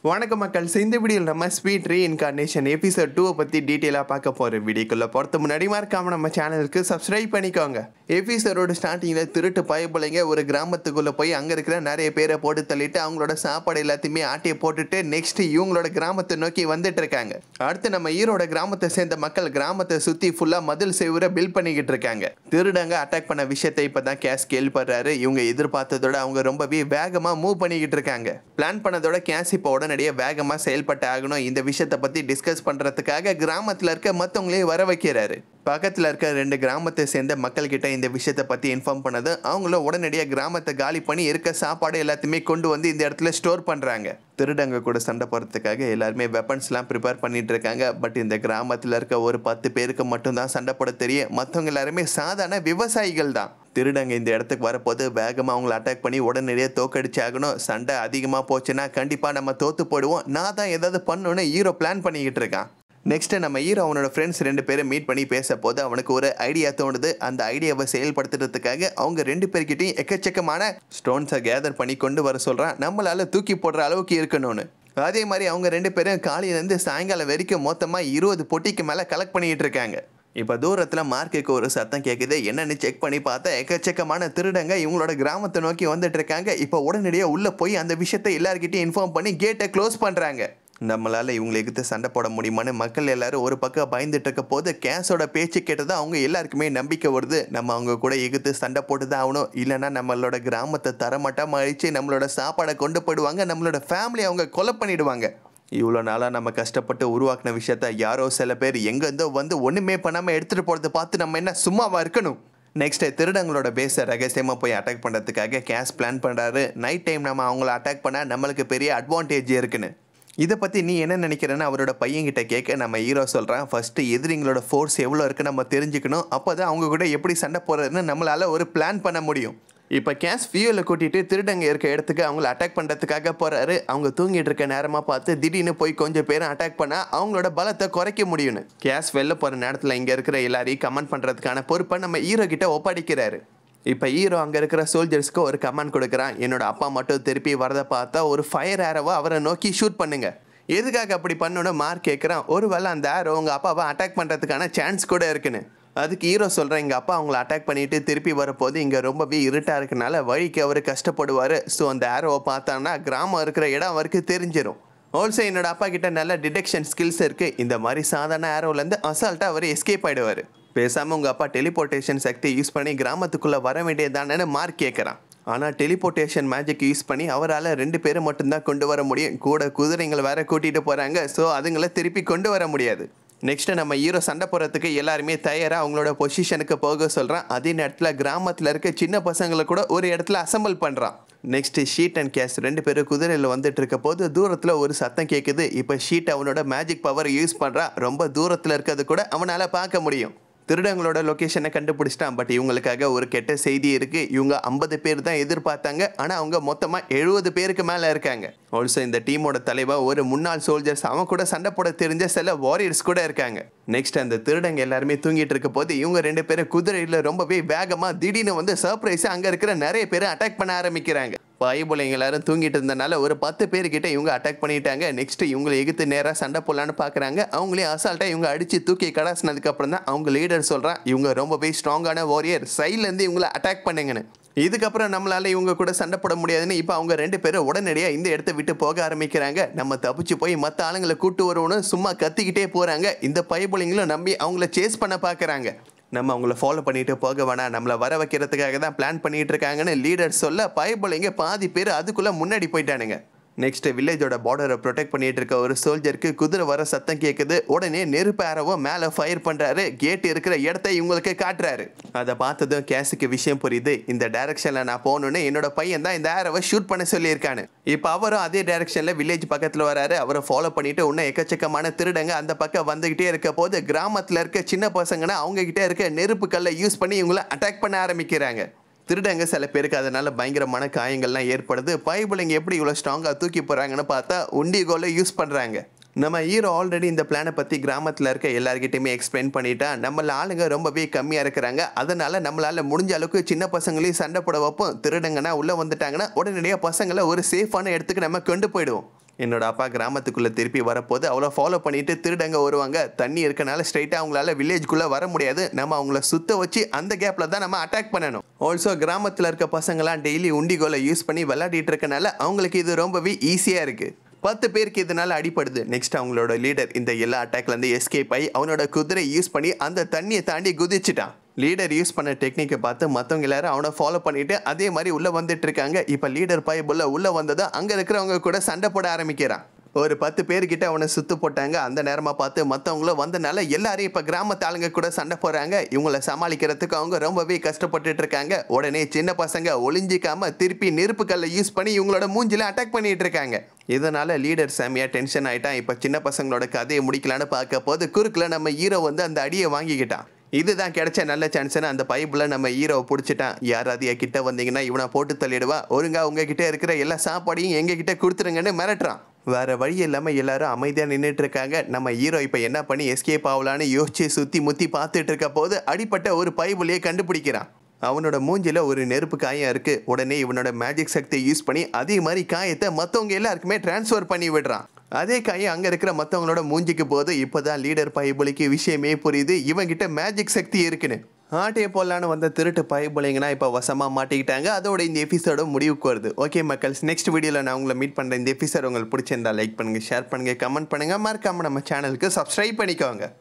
வணக்கம் மக்கள் So, இந்த வீடியோவில் நம்ம ஸ்வீட் ரீஇன்கார்னேஷன் எபிசோட் டூவை பற்றி டீட்டெயிலாக பார்க்க போகிற வீடியோக்குள்ளே பொறுத்த முன்னாடி மறக்காம நம்ம சேனலுக்கு சப்ஸ்கிரைப் பண்ணிக்கோங்க எபிசோடோட ஸ்டார்டிங்கில் திருட்டு பயப்பிள்ளைங்க ஒரு கிராமத்துக்குள்ளே போய் அங்கே இருக்கிற நிறைய பேரை போட்டு தள்ளிட்டு அவங்களோட சாப்பாடு எல்லாத்தையுமே ஆட்டியை போட்டுட்டு நெக்ஸ்ட் இவங்களோட கிராமத்தை நோக்கி வந்துட்டு இருக்காங்க அடுத்து நம்ம ஈரோட கிராமத்தை சேர்ந்த மக்கள் கிராமத்தை சுற்றி ஃபுல்லாக மதில் செவுரை பில் பண்ணிக்கிட்டு இருக்காங்க திருடங்க அட்டாக் பண்ண விஷயத்தை இப்போ தான் கேஸ் கேள்விப்படுறாரு இவங்க எதிர்பார்த்ததோட அவங்க ரொம்பவே வேகமாக மூவ் பண்ணிக்கிட்டு இருக்காங்க பிளான் பண்ணதோட கேஸ் இப்போ உடனடியாக வேகமாக செயல்பட்டு ஆகணும் இந்த விஷயத்தை பற்றி டிஸ்கஸ் பண்ணுறதுக்காக கிராமத்தில் இருக்க மற்றவங்களையும் வர வைக்கிறாரு பக்கத்தில் இருக்க ரெண்டு கிராமத்தை சேர்ந்த மக்கள்கிட்ட இந்த விஷயத்தை பற்றி இன்ஃபார்ம் பண்ணது அவங்களும் உடனடியாக கிராமத்தை காலி பண்ணி இருக்க சாப்பாடு எல்லாத்தையுமே கொண்டு வந்து இந்த இடத்துல ஸ்டோர் பண்ணுறாங்க திருடங்க கூட சண்டை போடுறதுக்காக எல்லாருமே வெப்பன்ஸ்லாம் ப்ரிப்பேர் பண்ணிட்டு இருக்காங்க பட் இந்த கிராமத்தில் இருக்க ஒரு பத்து பேருக்கு மட்டும்தான் சண்டை போட தெரியும் மற்றவங்க எல்லாருமே சாதாரண விவசாயிகள் தான் திருடங்க இந்த இடத்துக்கு வரப்போது வேகமாக அவங்கள அட்டாக் பண்ணி உடனடியாக தோக்கடிச்சாகணும் சண்டை அதிகமாக போச்சுன்னா கண்டிப்பாக நம்ம தோத்து போடுவோம் நான் தான் ஏதாவது பண்ணணும்னு ஹீரோ பிளான் பண்ணிக்கிட்டு இருக்கான் நெக்ஸ்ட் நம்ம ஹீரோ அவனோட ஃப்ரெண்ட்ஸ் ரெண்டு பேரும் மீட் பண்ணி பேச போது அவனுக்கு ஒரு ஐடியா தோணுது அந்த ஐடியாவை செயல்படுத்துறதுக்காக அவங்க ரெண்டு பேர்கிட்டையும் எக்கச்சக்கமான ஸ்டோன்ஸை கேதர் பண்ணி கொண்டு வர சொல்கிறான் நம்மளால தூக்கி போடுற அளவுக்கு இருக்கணும்னு அதே மாதிரி அவங்க ரெண்டு பேரும் காலையிலேருந்து சாயங்காலம் வரைக்கும் மொத்தமாக இருபது பொட்டிக்கு மேலே கலெக்ட் பண்ணிட்டு இருக்காங்க இப்போ தூரத்தில் மார்க்குக்கு ஒரு சத்தம் கேட்குது என்னன்னு செக் பண்ணி பார்த்தா எக்கச்சக்கமான திருடங்க இவங்களோட கிராமத்தை நோக்கி வந்துட்டு இருக்காங்க இப்போ உடனடியாக உள்ளே போய் அந்த விஷயத்தை எல்லார்கிட்டையும் இன்ஃபார்ம் பண்ணி கேட்டை க்ளோஸ் பண்ணுறாங்க நம்மளால் இவங்களை எதிர்த்து சண்டை போட முடியுமான்னு மக்கள் எல்லாரும் ஒரு பக்கம் பயந்துட்டு இருக்க போது கேஸோட பேச்சு கேட்டது அவங்க எல்லாருக்குமே நம்பிக்கை வருது நம்ம அவங்க கூட எதிர்த்து சண்டை போட்டு தான் ஆகணும் இல்லைன்னா நம்மளோட கிராமத்தை தரமட்டமாக அழிச்சு நம்மளோட சாப்பாடை கொண்டு போயிடுவாங்க நம்மளோட ஃபேமிலி அவங்க கொலை பண்ணிடுவாங்க இவ்வளோ நாளாக நம்ம கஷ்டப்பட்டு உருவாக்கின விஷயத்த யாரோ சில பேர் எங்கேருந்தோ வந்து ஒன்றுமே பண்ணாமல் எடுத்துகிட்டு போகிறத பார்த்து நம்ம என்ன சும்மாவா இருக்கணும் நெக்ஸ்ட் திருடங்களோட பேஸை ரகசியமாக போய் அட்டாக் பண்ணுறதுக்காக கேஷ் பிளான் பண்ணுறாரு நைட் டைம் நம்ம அவங்கள அட்டாக் பண்ணால் நம்மளுக்கு பெரிய அட்வான்டேஜ் இருக்குன்னு இதை பற்றி நீ என்ன நினைக்கிறேன்னு அவரோட பையன்கிட்ட கேட்க நம்ம ஹீரோ சொல்கிறான் ஃபஸ்ட்டு எதிரிங்களோட ஃபோர்ஸ் எவ்வளோ இருக்குன்னு நம்ம தெரிஞ்சுக்கணும் அப்போ தான் அவங்க கூட எப்படி சண்டை போடுறதுன்னு நம்மளால் ஒரு பிளான் பண்ண முடியும் இப்போ கேஷ் ஃபியூலை கூட்டிகிட்டு திருடங்க இருக்க இடத்துக்கு அவங்கள அட்டாக் பண்ணுறதுக்காக போகிறாரு அவங்க தூங்கிட்டு இருக்க நேரமாக பார்த்து திடீர்னு போய் கொஞ்சம் பேரும் அட்டாக் பண்ணால் அவங்களோட பலத்தை குறைக்க முடியும்னு கேஷ் வெளில போகிற நேரத்தில் இங்கே இருக்கிற எல்லாரையும் கமெண்ட் பண்ணுறதுக்கான பொறுப்பை நம்ம ஹீரோ கிட்ட ஒப்படைக்கிறாரு இப்போ ஹீரோ அங்கே இருக்கிற சோல்ஜர்ஸ்க்கு ஒரு கமெண்ட் கொடுக்குறான் என்னோட அப்பா மட்டும் திருப்பி வரதை பார்த்தா ஒரு ஃபயர் ஏரோவை அவரை நோக்கி ஷூட் பண்ணுங்க எதுக்காக அப்படி பண்ணணும் மார்க் கேட்குறான் ஒருவேளை அந்த ஏரோ உங்கள் அப்பாவை அட்டாக் பண்ணுறதுக்கான சான்ஸ் கூட இருக்குன்னு அதுக்கு ஹீரோ சொல்கிறேன் எங்கள் அப்பா அவங்கள அட்டாக் பண்ணிட்டு திருப்பி வரப்போது இங்கே ரொம்பவே இருட்டாக இருக்கனால வழிக்கு அவர் கஷ்டப்படுவார் ஸோ அந்த ஏரோவை பார்த்தான்னா கிராமம் இருக்கிற இடம் அவருக்கு தெரிஞ்சிடும் ஆல்சோ என்னோட அப்பா கிட்ட நல்ல டிடெக்ஷன் ஸ்கில்ஸ் இருக்குது இந்த மாதிரி சாதாரண ஏரோலேருந்து அசால்ட்டாக அவர் எஸ்கேப் ஆகிடுவார் பேசாமல் உங்கள் அப்பா டெலிபோர்ட்டேஷன் சக்தி யூஸ் பண்ணி கிராமத்துக்குள்ளே வர வேண்டியதானேன்னு மார்க் கேட்குறான் ஆனால் டெலிபோர்ட்டேஷன் மேஜிக் யூஸ் பண்ணி அவரால் ரெண்டு பேரும் மட்டும்தான் கொண்டு வர முடியும் கூட குதிரைங்களை வேற கூட்டிகிட்டு போகிறாங்க ஸோ அதுங்களை திருப்பி கொண்டு வர முடியாது நெக்ஸ்ட்டு நம்ம ஹீரோ சண்டை போடுறதுக்கு எல்லாருமே தயாராக அவங்களோட பொசிஷனுக்கு போக சொல்கிறான் அதே நேரத்தில் கிராமத்தில் இருக்க சின்ன பசங்களை கூட ஒரு இடத்துல அசம்பிள் பண்ணுறான் நெக்ஸ்ட் ஷீட் அண்ட் கேஸ் ரெண்டு பேரும் குதிரையில் வந்துட்டு இருக்க போது தூரத்தில் ஒரு சத்தம் கேட்குது இப்போ ஷீட் அவனோட மேஜிக் பவர் யூஸ் பண்ணுறான் ரொம்ப தூரத்தில் இருக்கிறது கூட அவனால் பார்க்க முடியும் திருடங்களோட லொக்கேஷனை கண்டுபிடிச்சிட்டான் பட் இவங்களுக்காக ஒரு கெட்ட செய்தி இருக்குது இவங்க ஐம்பது பேர் தான் எதிர்பார்த்தாங்க ஆனால் அவங்க மொத்தமாக எழுபது பேருக்கு மேலே இருக்காங்க ஆல்சோ இந்த டீமோட தலைவர் ஒரு முன்னாள் சோல்ஜர்ஸ் அவன் கூட சண்டை போட தெரிஞ்ச சில வாரியர்ஸ் கூட இருக்காங்க நெக்ஸ்ட் அந்த திருடங்க எல்லாருமே தூங்கிட்டு இருக்க போது இவங்க ரெண்டு பேரும் குதிரையில் ரொம்பவே வேகமாக திடீர்னு வந்து சர்ப்ரைஸாக அங்கே இருக்கிற நிறைய பேர் அட்டாக் பண்ண ஆரம்பிக்கிறாங்க பாய்புலைங்க எல்லாரும் தூங்கிட்டு இருந்தனால ஒரு பத்து பேர்கிட்ட இவங்க அட்டாக் பண்ணிட்டாங்க நெக்ஸ்ட் இவங்களை எகுத்து நேராக சண்டை போடலான்னு பார்க்குறாங்க அவங்களே அசால்ட்டாக இவங்க அடித்து தூக்கி கடாசினதுக்கு அப்புறம் தான் அவங்க லீடர் சொல்கிறான் இவங்க ரொம்பவே ஸ்ட்ராங்கான வாரியர் சைட்லேருந்து இவங்களை அட்டாக் பண்ணுங்கன்னு இதுக்கப்புறம் நம்மளால இவங்க கூட சண்டை போட முடியாதுன்னு இப்போ அவங்க ரெண்டு பேரும் உடனடியாக இந்த இடத்த விட்டு போக ஆரம்பிக்கிறாங்க நம்ம தப்பிச்சு போய் மற்ற ஆளுங்களை கூட்டு வருவோன்னு சும்மா கத்திக்கிட்டே போகிறாங்க இந்த பைபுலைங்களும் நம்பி அவங்கள சேஸ் பண்ண பார்க்குறாங்க நம்ம அவங்கள ஃபாலோ பண்ணிட்டு போக வேணாம் நம்மளை வர வைக்கிறதுக்காக தான் பிளான் பண்ணிட்டு இருக்காங்கன்னு லீடர் சொல்ல பயபுலைங்க பாதி பேர் அதுக்குள்ளே முன்னாடி போயிட்டானுங்க நெக்ஸ்ட் வில்லேஜோட பார்டரை ப்ரொடெக்ட் பண்ணிட்டு இருக்க ஒரு சோல்ஜருக்கு குதிரை வர சத்தம் கேட்குது உடனே நெருப்பு ஆரவோ மேலே ஃபயர் பண்ணுறாரு கேட் இருக்கிற இடத்த இவங்களுக்கு காட்டுறாரு அதை பார்த்ததும் கேஸுக்கு விஷயம் புரியுது இந்த டைரக்ஷனில் நான் போகணுன்னு என்னோட பையன் தான் இந்த ஆரவை ஷூட் பண்ண சொல்லியிருக்கானு இப்போ அவரும் அதே டைரக்ஷனில் வில்லேஜ் பக்கத்தில் வராரு அவரை ஃபாலோ பண்ணிட்டு இன்னும் எக்கச்சக்கமான திருடங்க அந்த பக்கம் வந்துகிட்டே இருக்க போது கிராமத்தில் இருக்க சின்ன பசங்கன்னா அவங்க கிட்ட இருக்க நெருப்பு கல்லை யூஸ் பண்ணி இவங்கள அட்டாக் பண்ண ஆரம்பிக்கிறாங்க திருடங்க சில பேருக்கு அதனால பயங்கரமான காயங்கள்லாம் ஏற்படுது பைபிளைங்க எப்படி இவ்வளோ ஸ்ட்ராங்காக தூக்கி போகிறாங்கன்னு பார்த்தா உண்டிகோலை யூஸ் பண்ணுறாங்க நம்ம ஹீரோ ஆல்ரெடி இந்த பிளானை பற்றி கிராமத்தில் இருக்க எல்லார்கிட்டையுமே எக்ஸ்பிளைன் பண்ணிட்டா நம்மள ஆளுங்க ரொம்பவே கம்மியாக இருக்கிறாங்க அதனால நம்மளால் முடிஞ்ச அளவுக்கு சின்ன பசங்களையும் சண்டை போட வைப்போம் திருடங்கன்னா உள்ளே வந்துட்டாங்கன்னா உடனடியாக பசங்களை ஒரு சேஃபான இடத்துக்கு நம்ம கொண்டு போயிடுவோம் என்னோட அப்பா கிராமத்துக்குள்ளே திருப்பி வரப்போது அவ்வளோ ஃபாலோ பண்ணிட்டு திருடங்க வருவாங்க தண்ணி இருக்கனால ஸ்ட்ரைட்டாக அவங்களால வில்லேஜ்குள்ளே வர முடியாது நம்ம அவங்கள சுத்த வச்சு அந்த கேப்பில் தான் நம்ம அட்டாக் பண்ணணும் ஆல்சோ கிராமத்தில் இருக்க பசங்களாம் டெய்லி உண்டிகோலை யூஸ் பண்ணி விளையாடிட்டு இருக்கனால அவங்களுக்கு இது ரொம்பவே ஈஸியாக இருக்குது பத்து பேருக்கு இதனால அடிப்படுது நெக்ஸ்ட் அவங்களோட லீடர் இந்த எல்லா அட்டாக்ல இருந்து எஸ்கேப் ஆகி அவனோட குதிரை யூஸ் பண்ணி அந்த தண்ணியை தாண்டி குதிச்சிட்டான் லீடர் யூஸ் பண்ண டெக்னிக்கை பார்த்து மற்றவங்க எல்லாரும் அவனை ஃபாலோ பண்ணிட்டு அதே மாதிரி உள்ள வந்துட்டு இருக்காங்க இப்போ லீடர் பயபுள்ள உள்ள வந்ததும் அங்கே இருக்கிறவங்க கூட சண்டை போட ஆரம்பிக்கிறான் ஒரு பத்து பேர்கிட்ட அவனை சுத்து போட்டாங்க அந்த நேரமாக பார்த்து மற்றவங்களும் வந்தனால எல்லாரும் இப்போ கிராமத்து ஆளுங்க கூட சண்டை போடுறாங்க இவங்கள சமாளிக்கிறதுக்கு அவங்க ரொம்பவே கஷ்டப்பட்டுட்டு இருக்காங்க உடனே சின்ன பசங்க ஒளிஞ்சிக்காம திருப்பி நெருப்பு கல்லை யூஸ் பண்ணி இவங்களோட மூஞ்சில அட்டாக் பண்ணிட்டு இருக்காங்க இதனால லீடர் செமையா டென்ஷன் ஆயிட்டான் இப்போ சின்ன பசங்களோட கதையை முடிக்கலான்னு பார்க்க போது குறுக்கில் நம்ம ஹீரோ வந்து அந்த அடியை வாங்கிக்கிட்டான் இதுதான் கிடைச்ச நல்ல சான்ஸ்னு அந்த பைப்பில் நம்ம ஹீரோவை பிடிச்சிட்டான் யாராவது என் கிட்ட வந்தீங்கன்னா இவனை போட்டு தள்ளிடுவா ஒழுங்கா உங்ககிட்ட இருக்கிற எல்லா சாப்பாடையும் எங்ககிட்ட கொடுத்துருங்கன்னு மிரட்டுறான் வேற வழி இல்லாமல் எல்லாரும் அமைதியாக நின்றுட்டு இருக்காங்க நம்ம ஹீரோ இப்போ என்ன பண்ணி எஸ்கேப் ஆகலான்னு யோசிச்சு சுற்றி முற்றி பார்த்துட்டு இருக்க போது அடிப்பட்ட ஒரு பைபிளையே கண்டுபிடிக்கிறான் அவனோட மூஞ்சில ஒரு நெருப்பு காயம் இருக்கு உடனே இவனோட மேஜிக் சக்தியை யூஸ் பண்ணி அதே மாதிரி காயத்தை மற்றவங்க எல்லாருக்குமே டிரான்ஸ்ஃபர் பண்ணி விடுறான் அதே காயம் அங்கே இருக்கிற மற்றவங்களோட மூஞ்சிக்கு போது இப்போதான் லீடர் பைபிளுக்கு விஷயமே புரியுது இவங்கிட்ட மேஜிக் சக்தி இருக்குன்னு ஆட்டையை போடலான்னு வந்த திருட்டு பைபிளைங்கன்னா இப்போ வசமாக மாட்டிக்கிட்டாங்க அதோட இந்த எபிசோட முடிவுக்கு வருது ஓகே மக்கள்ஸ் நெக்ஸ்ட் வீடியோவில் நான் உங்களை மீட் பண்ணுறேன் இந்த எபிசோட் உங்களுக்கு பிடிச்சிருந்தா லைக் பண்ணுங்கள் ஷேர் பண்ணுங்கள் கமெண்ட் பண்ணுங்கள் மறக்காம நம்ம சேனலுக்கு சப்ஸ்கிரைப் பண்ணிக்கோங்க